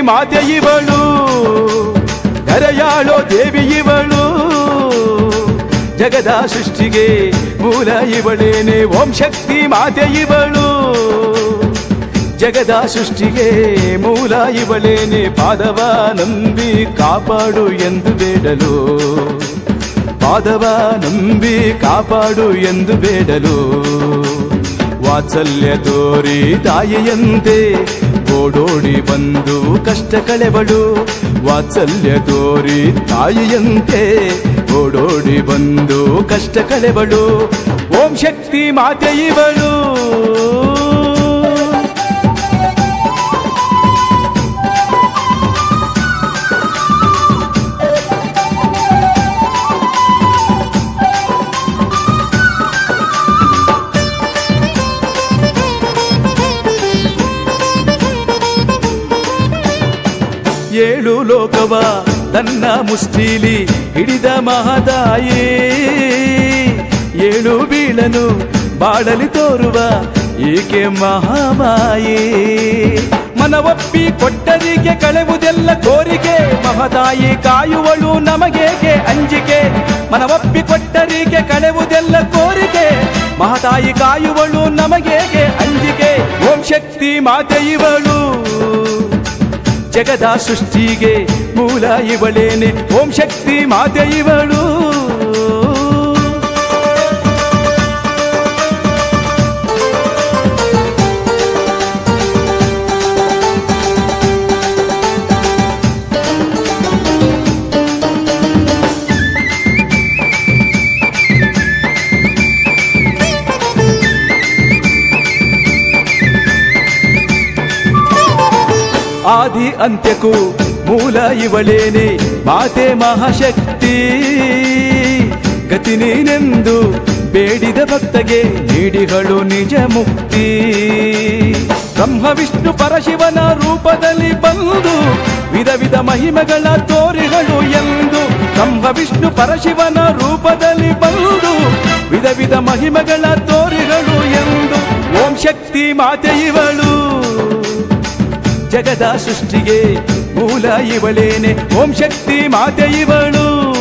ಮಾತೆ ಇವಳು ಧರೆಯಾಳೋ ದೇವಿ ಇವಳು ಜಗದ ಸೃಷ್ಟಿಗೆ ಮೂಲ ಇವಳೇನೆ ಓಂ ಶಕ್ತಿ ಮಾತೆ ಇವಳು ಜಗದ ಸೃಷ್ಟಿಗೆ ಮೂಲ ಇವಳೇನೆ ಪಾದವ ನಂಬಿ ಕಾಪಾಡು ಎಂದು ಬೇಡಲು ಪಾದವ ನಂಬಿ ಕಾಪಾಡು ಎಂದು ಬೇಡಲು ವಾತ್ಸಲ್ಯ ತೋರಿ ತಾಯಿಯಂತೆ ಓಡೋಡಿ ಬಂದು ಕಷ್ಟ ಕಳೆವಳು ವಾತ್ಸಲ್ಯ ತೋರಿ ತಾಯಿಯಂತೆ ಓಡೋಡಿ ಬಂದು ಕಷ್ಟ ಕಳೆವಳು ಓಂ ಶಕ್ತಿ ಮಾತೆ ಇವಳು ಏಳು ಲೋಕವ ತನ್ನ ಮುಷ್ಟಿಲಿ ಹಿಡಿದ ಮಹದಾಯಿ ಏಳು ಬೀಳನು ಬಾಳಲಿ ತೋರುವ ಏಕೆ ಮಹಾಮಾಯಿ ಮನವಪ್ಪಿ ಕೊಟ್ಟರಿಗೆ ಕಳೆವುದೆಲ್ಲ ಕೋರಿಕೆ ಮಹದಾಯಿ ಕಾಯುವಳು ನಮಗೇಕೆ ಅಂಜಿಕೆ ಮನವಪ್ಪಿ ಕೊಟ್ಟರಿಗೆ ಕಳೆವುದೆಲ್ಲ ಕೋರಿಕೆ ಮಹತಾಯಿ ಕಾಯುವಳು ನಮಗೇಕೆ ಅಂಜಿಕೆ ಓಂ ಶಕ್ತಿ ಮಾತೆ ಇವಳು ಜಗದ ಸೃಷ್ಟಿಗೆ ಮೂಲ ಇವಳೇನೆ ಓಂ ಶಕ್ತಿ ಮಾತೆ ಇವಳು ಆದಿ ಅಂತ್ಯಕ್ಕೂ ಮೂಲ ಇವಳೇನೆ ಮಾತೆ ಮಹಾಶಕ್ತಿ ಗತಿ ನೀನೆಂದು ಬೇಡಿದ ಭಕ್ತಗೆ ನೀಡಿಗಳು ನಿಜ ಮುಕ್ತಿ ಬ್ರಹ್ಮ ವಿಷ್ಣು ಪರಶಿವನ ರೂಪದಲ್ಲಿ ಬಂದು ವಿಧ ವಿಧ ಮಹಿಮೆಗಳ ತೋರಿಗಳು ಎಂದು ಬ್ರಹ್ಮ ವಿಷ್ಣು ಪರಶಿವನ ರೂಪದಲ್ಲಿ ಬಂದು ವಿಧ ವಿಧ ಮಹಿಮೆಗಳ ತೋರಿಗಳು ಎಂದು ಓಂ ಶಕ್ತಿ ಮಾತೆ ಇವಳು ಜಗದ ಸೃಷ್ಟಿಗೆ ಮೂಲ ಇವಳೇನೆ ಓಂ ಶಕ್ತಿ ಮಾತೆ ಇವಳು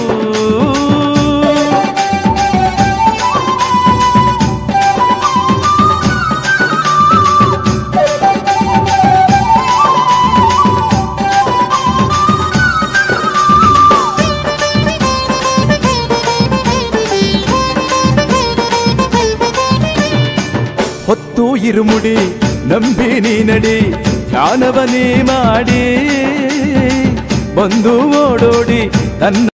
ಹೊತ್ತು ಇರುಮುಡಿ ನಂಬಿ ನೀ ನಡಿ ಧ್ಯಾನವನೇ ಮಾಡಿ ಬಂದು ಓಡೋಡಿ ತನ್ನ